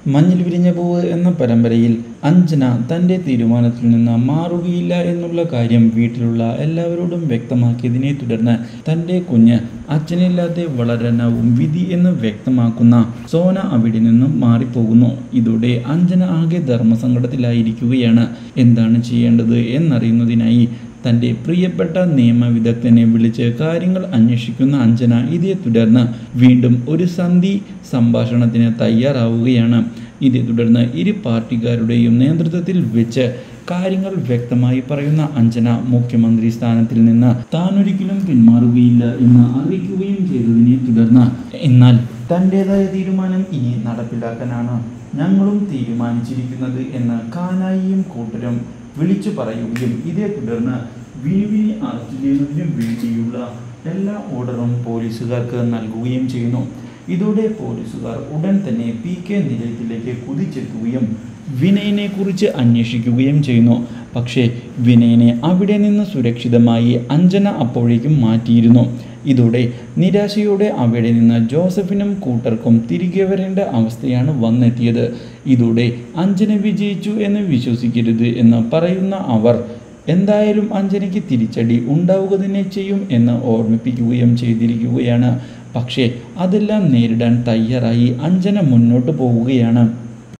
മഞ്ഞിൽ വിരിഞ്ഞ പൂവ് എന്ന പരമ്പരയിൽ അഞ്ജന തൻ്റെ തീരുമാനത്തിൽ നിന്ന് മാറുകയില്ല എന്നുള്ള കാര്യം വീട്ടിലുള്ള എല്ലാവരോടും വ്യക്തമാക്കിയതിനെ തുടർന്ന് തൻ്റെ കുഞ്ഞ് അച്ഛനില്ലാതെ വളരാനാവും വിധി എന്ന് വ്യക്തമാക്കുന്ന സോന അവിടെ നിന്നും മാറിപ്പോകുന്നു ഇതോടെ അഞ്ജന ആകെ ധർമ്മസങ്കടത്തിലായിരിക്കുകയാണ് എന്താണ് ചെയ്യേണ്ടത് എന്നറിയുന്നതിനായി തൻ്റെ പ്രിയപ്പെട്ട നിയമവിദഗ്ധനെ വിളിച്ച് കാര്യങ്ങൾ അന്വേഷിക്കുന്ന അഞ്ജന ഇതേ തുടർന്ന് വീണ്ടും ഒരു സന്ധി സംഭാഷണത്തിന് തയ്യാറാവുകയാണ് ഇതേ തുടർന്ന് ഇരു പാർട്ടിക്കാരുടെയും നേതൃത്വത്തിൽ വെച്ച് കാര്യങ്ങൾ വ്യക്തമായി പറയുന്ന അഞ്ജന മുഖ്യമന്ത്രി സ്ഥാനത്തിൽ നിന്ന് താൻ ഒരിക്കലും പിന്മാറുകയില്ല എന്ന് അറിയിക്കുകയും ചെയ്തതിനെ തുടർന്ന് എന്നാൽ തൻ്റെതായ തീരുമാനം ഇനി നടപ്പിലാക്കാനാണ് ഞങ്ങളും തീരുമാനിച്ചിരിക്കുന്നത് എന്ന് കാനായിയും കൂട്ടരും വിളിച്ചു പറയുകയും ഇതേ തുടർന്ന് വിനുവിനെ അറസ്റ്റ് ചെയ്യുന്നതിന് വേണ്ടിയുള്ള എല്ലാ ഓർഡറും പോലീസുകാർക്ക് നൽകുകയും ചെയ്യുന്നു ഇതോടെ പോലീസുകാർ ഉടൻ തന്നെ പി കെ നിലയത്തിലേക്ക് കുതിച്ചെത്തുകയും വിനയനെ കുറിച്ച് അന്വേഷിക്കുകയും ചെയ്യുന്നു പക്ഷേ വിനയനെ അവിടെ നിന്ന് സുരക്ഷിതമായി അഞ്ജന അപ്പോഴേക്കും മാറ്റിയിരുന്നു ഇതോടെ നിരാശയോടെ അവിടെ നിന്ന് ജോസഫിനും കൂട്ടർക്കും തിരികെ വരേണ്ട അവസ്ഥയാണ് വന്നെത്തിയത് ഇതോടെ അഞ്ജന വിജയിച്ചു എന്ന് വിശ്വസിക്കരുത് എന്ന് പറയുന്ന അവർ എന്തായാലും അഞ്ജനയ്ക്ക് തിരിച്ചടി ഉണ്ടാവുക തന്നെ ചെയ്യും എന്ന് ഓർമ്മിപ്പിക്കുകയും ചെയ്തിരിക്കുകയാണ് പക്ഷേ അതെല്ലാം നേരിടാൻ തയ്യാറായി അഞ്ജന മുന്നോട്ട് പോവുകയാണ്